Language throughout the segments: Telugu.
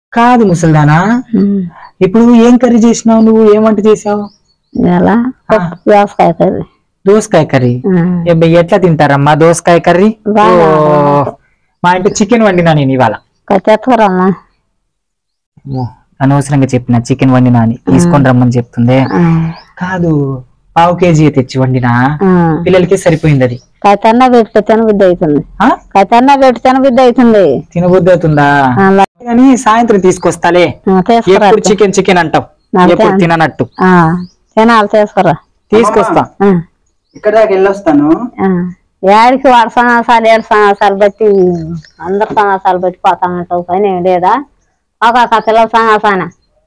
కాదు ముసల్దానా ఇప్పుడు ఏం కర్రీ చేసినావు నువ్వు ఏం వంట చేసావు ఎలా పప్పు దోసకాయ కర్రీ దోసకాయ కర్రీ ఆ. ఏబ్బే, ఎట్లా తింటారమ్మా దోసకాయ కర్రీ బాగా. ఓ, మా ఇంట్లో చికెన్ వండినా నేను ఇవాళ తెచ్చుకోరమ్మా ఓ, అనవసరంగా చెప్పిన చికెన్ వండినా అని తీసుకొని రమ్మని చెప్తుందే కాదు పావు కేజీ తెచ్చి వండినా పిల్లలకి సరిపోయింది అది కైతన్న పెట్టి తినబుద్ధి అవుతుంది ఆ? కైతన్న పెట్టి తినబుద్ధి అవుతుంది తినబుద్ధి అవుతుందా ఆ, లా- కానీ సాయంత్రం తీసుకొస్తాలే ఆ, తీసుకురా ఎప్పుడు చికెన్ చికెన్ అంటావు అంతే. ఎప్పుడు తిననట్టు ఆ, తినాలి తీసుకురా తీసుకొస్తా ఆ, ఇక్కడ దాకా వెళ్ళొస్తాను ఆ. ఏడికి వాడు సమాసాలు ఏడు సమాసాలు బట్టి అందరు సమాసాలు బట్టి పోతామంటావు పని ఏం లేదా ఒక పిల్లల సమాసాన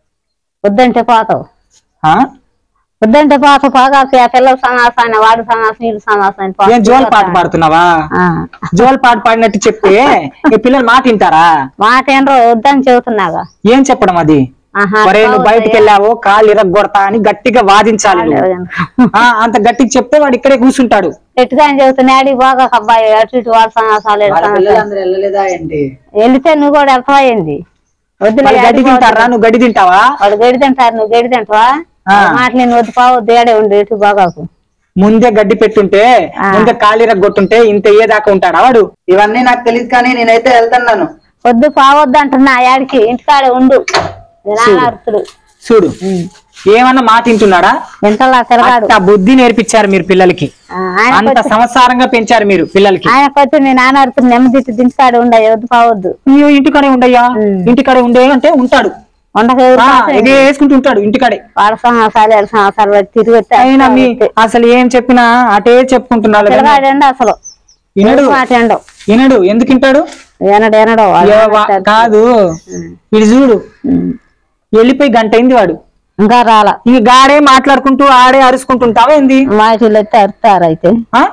వద్దంటే పోతావు ఆ? వద్దంటే పోతావు పోగా ఆ పిల్లల సమాసాన వాడి సమాసం వీడి సమాసం ఏం జోల్ పాట పాడుతున్నావా జోల్ పాట పాడినట్టు చెప్తే ఈ పిల్లలు మాట వింటారా మాట ఏంట్రో వద్దని చెబుతున్నాగా ఏం చెప్పడం అది ఆహా, ఒరే నువ్వు బయటికి వెళ్ళావో కాళ్ళు ఇరగొడతా అని గట్టిగా వాదించాలి నువ్వు. ఆ, అంత గట్టిగా చెప్తే వాడు ఇక్కడే కూర్చుంటాడు ఎట్టుగా అని చెబుతున్నా ఆడికి పోగా అబ్బాయి అటు ఇటు వాడు సమాసాలు ఏడు వాళ్ళ సమాసాలు పిల్లలందరూ వెళ్ళలేదా ఏంటి వెళితే నువ్వు కూడా వెళ్తావయింది వద్దు వాళ్ళు గడ్డి తింటారా నువ్వు గడ్డి తింటావా వాడు గడి తింటారు నువ్వు గడి తింటావా ఆ. మాట నేను వద్దు పావు దేడే ఉండు ఇటు బాగాకు ముందే గడ్డి పెట్టుంటే ఆ. ముందే కాళ్ళు ఇరగొట్టుంటే ఇంత ఏదాకా ఉంటాడా వాడు ఇవన్నీ నాకు తెలియదు కానీ నేనైతే వెళ్తున్నాను వద్దు పావద్దు అంటున్నా యాడికి ఇంటికాడే ఉండు నిరాహారతుడు చూడు ఏమన్నా మాట వింటున్నాడా ఇంతలా తిరగాడు అంత బుద్ధి నేర్పించారు మీరు పిల్లలకి ఆ, ఆయన అంత సంసారంగా పెంచారు మీరు పిల్లలకి ఆయన కొద్ది నేను నానాడుతుడు నెమ్మది ఇంటికాడే ఉండ వద్దు పావద్దు నీవు ఇంటికాడే ఉండయ్యా ఉమ్. ఇంటికాడే ఉండే అంటే ఉంటాడు ఉండక ఆ, ఇదే వేసుకుంటూ ఉంటాడు ఇంటికాడే వాడ సంవత్సరాలు ఏడు సంవత్సరాలు బట్టి తిరిగి వచ్చి అయినా మీ అసలు ఏం చెప్పినా అటే చెప్పుకుంటున్నాడు తిరగాడండి అసలు వినడు మాట ఎండవు వినడు ఎందుకు వింటాడు ఏనడు ఏనడు ఏ వా- కాదు ఇది చూడు వెళ్ళిపోయి గంట అయింది వాడు ఇంకా రాల ఇంక గాడే మాట్లాడుకుంటూ ఆడే అరుచుకుంటుంటావా ఏంది వాటిలో ఎత్తే అరుతారు అయితే ఆ?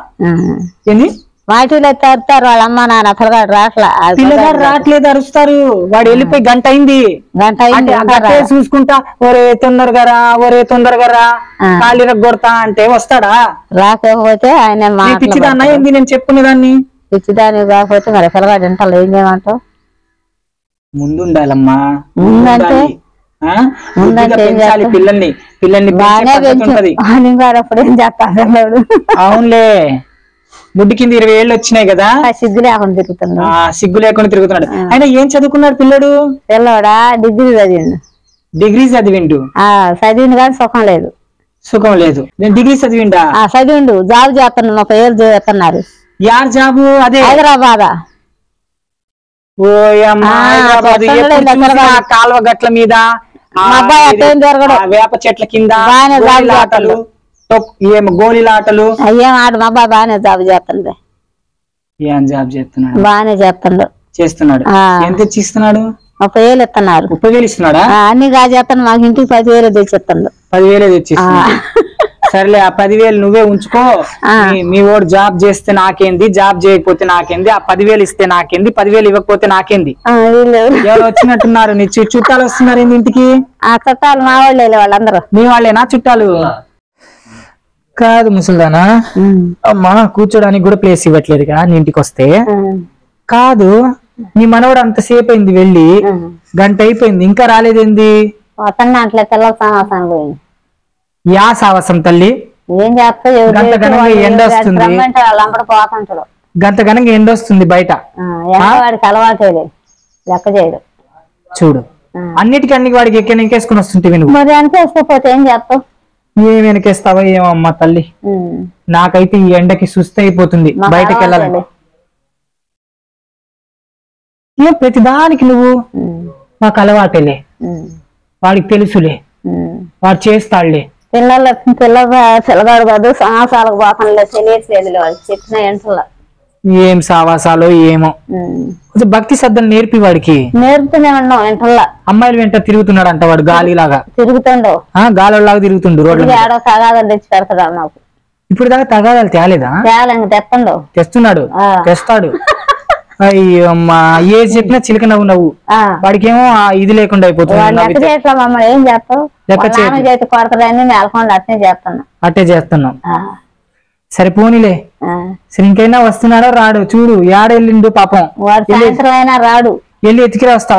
ఏంది వాటిలో ఎత్తే అరుతారు వాళ్ళ అమ్మ నాన్న పిల్లగాడు రాట్లా ఆ పిల్లగాడు రావట్లేదు అరుస్తారు వాడు వెళ్ళిపోయి గంట అయింది గంట అయింది అంటే ఆ ఇంకా గట్టే రాలా. చూసుకుంటా ఒరే తొందరగా రా ఒరే తొందరగా రా ఆ. కాళ్ళు కొడతా అంటే వస్తాడా రాకపోతే ఆయన నీ పిచ్చిదాన్నా ఏంది నేను చెప్పుకునేదాన్ని పిచ్చిదాని కాకపోతే మరి పిల్లగాడు ఇంటాలు ఏం చేయమంటావు ముందు ఉండాలమ్మా ముందంటే? ఉండాలి. ఆ? ముందంటే బుద్ధిగా ఏం పెంచాలి చేస్తాం? పిల్లల్ని పిల్లల్ని పెంచే బాగానే పద్ధతి పెంచు ఉంటది అని గారు అప్పుడు ఏం చేస్తాను పిల్లడు అవునులే ముడ్డు కింద ఇరవై ఏళ్ళు వచ్చినాయి కదా సిగ్గు లేకుండా తిరుగుతున్నాడు ఆ సిగ్గు లేకుండా తిరుగుతున్నాడు ఆయన ఏం చదువుకున్నాడు పిల్లడు పిల్లవాడా డిగ్రీ చదివిండు డిగ్రీ చదివిండు ఆ చదివిండు కానీ సుఖం లేదు సుఖం లేదు నేను డిగ్రీ చదివిండా ఆ చదివిండు జాబ్ చేస్తున్నాడు ముప్పై ఏళ్ళు చేస్తున్నారు యార్ జాబు అదే హైదరాబాద్ ఓ అమ్మ, ఆ, హైదరాబాద్ చెప్పండి, ఎప్పుడు దగ్గర చూసినా కాదు. ఆ కాలువ గట్ల మీద ఆ మా అబ్బాయి ఇది, అట్టేం తిరగడు. ఆ వేప చెట్ల కింద బాగానే జాబ్ గోళీల ఆటలు చేస్తాడు. తొక్- ఏం గోళీల ఆటలు అయ్యేం ఆడు మా అబ్బాయి బాగానే జాబ్ చేస్తుండే ఏం జాబ్ చేస్తున్నాడు బాగానే చేస్తుండు చేస్తున్నాడు ఆ. ఎంత తెచ్చి ఇస్తున్నాడు ముప్పై వేలు ఇస్తున్నారు ముప్పై వేలు ఇస్తున్నాడా ఆ, అన్ని కాజేస్తాను మాకు ఇంటికి పది వేలు తెచ్చిస్తుండు పదివేలే తెచ్చి ఇస్తున్నాడు. సరేలే ఆ పదివేలు నువ్వే ఉంచుకో ఆ. మీ- మీ ఓడు జాబ్ చేస్తే నాకేంది జాబ్ చేయకపోతే నాకేంది ఆ పదివేలు ఇస్తే నాకేంది పదివేలు ఇవ్వకపోతే నాకేంది ఆ, వీళ్ళు ఎవరు వచ్చినట్టున్నారు నీ చు- చుట్టాలు వస్తున్నారు ఏంది ఇంటికి ఆ చుట్టాలు మా వాళ్ళే వాళ్ళందరూ మీ వాళ్ళేనా చుట్టాలు కాదు ముసల్దానా అమ్మా కూర్చోడానికి కూడా ప్లేస్ ఇవ్వట్లేదుగా నీ ఇంటికి వస్తే కాదు నీ మనవడు అంతసేపు అయింది వెళ్ళి గంట అయిపోయింది ఇంకా రాలేదేంది వస్తాను అట్లా పిల్లల సమాసానం పోయింది యా సావసం తల్లి ఏం చేస్తా ఎవరు గంట చేస్తే గంటగా వాళ్ళు ఎండ ఎవరు వస్తుంది. రమ్మంటే వాళ్ళందరూ పోతుంటాడు గంట గనక ఎండొస్తుంది బయట ఆ, ఎండ వాడికి అలవాటు లేదు లెక్క చేయడు చూడు ఆ. అన్నిటికీ అన్ని వాడికి ఎక్కడ వెనకేసుకుని వస్తుంటే నువ్వు మరి అనిపిస్తే ఏం చేస్తావు ఏం వెనకేస్తావో ఏమో అమ్మా తల్లి ఉమ్. నాకైతే ఈ ఎండకి సుస్థ అయిపోతుంది మాకు బయటకు అలవాటు వెళ్ళాలి లేదు. ఏం ప్రతిదానికి నువ్వు ఉమ్. మాకు అలవాటేలే ఉమ్. వాడికి తెలుసులే ఉమ్. వాడు చేస్తాడులే పిల్లలు పిల్ల పిల్లగాడు కాదు సంవత్సరాలకు పోతానులే తెలియట్లేదు వాళ్ళు చెప్పిన ఎంటలో ఏం సావాసాలో ఏమో కొంచెం భక్తి శ్రద్ధలు నేర్పి వాడికి నేర్పుతూనే ఉన్నాం ఎంటల్లా అమ్మాయిల వెంట తిరుగుతున్నాడు అంట వాడు గాలిలాగా తిరుగుతుండవు ఆ గాలిలాగా తిరుగుతుండు రోడ్ల తిరిగి మీద. ఆడో సగాదని తెచ్చి పెడతాడు మాకు ఇప్పుడు దాకా తగాదాలు తేలేదా తేలంగా తెప్పండవు తెస్తున్నాడు ఆ. తెస్తాడు అయ్యో అమ్మా ఏ చెప్పినా చిలక నవ్వు నవ్వు ఆ. వాడికేమో ఆ ఇది లేకుండా అయిపోతుంది వాళ్ళు లెక్క నవ్వితే. చేయట్లా మమ్మల్ని ఏం చేస్తావు లెక్క వాళ్ళ నాన్న చేతి కొడతారని నెలకొండ అట్నే చేస్తున్నా అట్టే చేస్తున్నాం ఆ. సరే పోనీలే ఆ. సరే ఇంకైనా వస్తున్నాడో రాడు చూడు యాడెళ్ళిండు పాపం వాడు సాయంత్రం అయినా రాడు వెళ్ళి ఎతికిరా వస్తావా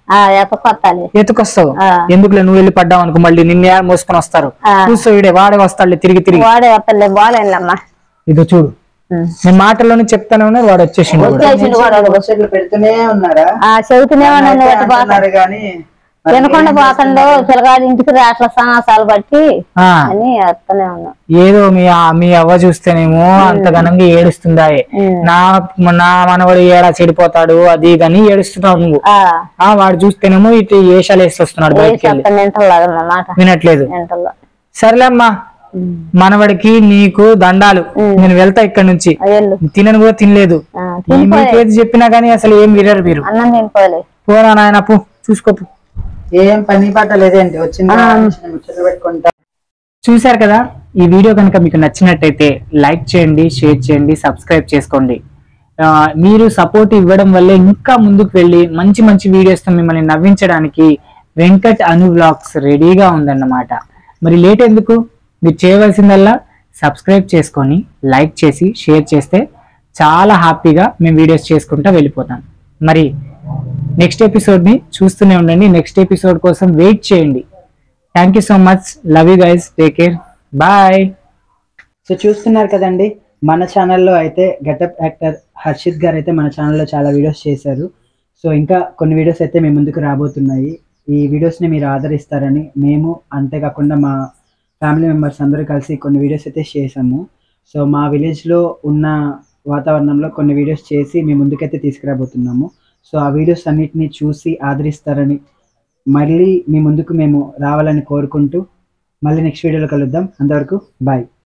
ఆ ఎత్తకొత్తాలి ఎత్తుకొస్తావు ఆ. ఎందుకులే నువ్వు వెళ్ళి పడ్డావు అనుకో మళ్ళీ నిన్నే మోసుకొని వస్తారు ఆ. చూస్తావు ఈడే వాడే వస్తాడులే తిరిగి తిరిగి వాడే వస్తలే బాగాలేనమ్మా ఇదో చూడు నేను మాటల్లోనే చెప్తానే ఉన్నాడు వాడు వచ్చేసిండు కూడా. వచ్చేసిండు కూడా వాడు. ముచ్చట్లు పెడుతూనే ఉన్నారా ఆ చెబుతూనే ఉన్నాను అయితే ఎట్టు పోతా అంటున్నారు కానీ మరి తినకుండా పోతుండో పిల్లగాడి ఇంటికి రా అట్లా సమాసాలు బట్టి ఆ అని వస్తూనే ఉన్నా ఏదో మీ ఆ- మీ అవ్వ చూస్తేనేమో అంత ఘనంగా ఏడుస్తుందా నా నా మనవడు ఏడా చెడిపోతాడు అది ఇదని ఏడుస్తున్నావు నువ్వు ఆ ఆ వాడు చూస్తేనేమో ఇటు ఏషాలు వేసి వస్తున్నాడు బయటికి వెళ్ళి చెప్తా నింటలేదు మాట వినట్లేదు నింటల్లో సర్లేమ్మా మనవడికి నీకు దండాలు నేను వెళ్తా ఇక్కడ నుంచి వెళ్ళు తినను కూడా తినలేదు ఆ, ఈ మీకేది చెప్పినా గానీ అసలు ఏం వినరు మీరు అన్నం తినిపోలే పోరా నాయన పో చూసుకోపు ఏం పని పాట లేదేంటి వచ్చిందా చిన్న ముచ్చట్లు పెట్టుకుంటా చూశారు కదా ఈ వీడియో కనుక మీకు నచ్చినట్టయితే లైక్ చేయండి షేర్ చేయండి సబ్స్క్రైబ్ చేసుకోండి ఆ, మీరు సపోర్ట్ ఇవ్వడం వల్లే ఇంకా ముందుకు వెళ్ళి మంచి మంచి వీడియోస్తో మిమ్మల్ని నవ్వించడానికి వెంకట్ అను వ్లాగ్స్ రెడీగా ఉందన్నమాట మరి లేట్ ఎందుకు మీరు చేయవలసిందల్లా సబ్స్క్రైబ్ చేసుకొని లైక్ చేసి షేర్ చేస్తే చాలా హ్యాపీగా మేము వీడియోస్ చేసుకుంటూ వెళ్ళిపోతాం మరి నెక్స్ట్ ఎపిసోడ్ని చూస్తూనే ఉండండి నెక్స్ట్ ఎపిసోడ్ కోసం వెయిట్ చేయండి thank you so much love you guys take care bye so చూస్తున్నారు కదండి మన ఛానల్లో అయితే గెటప్ యాక్టర్ హర్షిత్ గారు అయితే మన ఛానల్లో చాలా వీడియోస్ చేశారు సో ఇంకా కొన్ని వీడియోస్ అయితే మీ ముందుకు రాబోతున్నాయి ఈ వీడియోస్ని మీరు ఆదరిస్తారని మేము అంతేకాకుండా మా ఫ్యామిలీ మెంబర్స్ అందరూ కలిసి కొన్ని వీడియోస్ అయితే చేసాము సో మా విలేజ్లో ఉన్న వాతావరణంలో కొన్ని వీడియోస్ చేసి మీ ముందుకైతే తీసుకురాబోతున్నాము సో ఆ వీడియోస్ అన్నిటిని చూసి ఆదరిస్తారని మళ్ళీ మీ ముందుకు మేము రావాలని కోరుకుంటూ మళ్ళీ నెక్స్ట్ వీడియోలో కలుద్దాం అంతవరకు బాయ్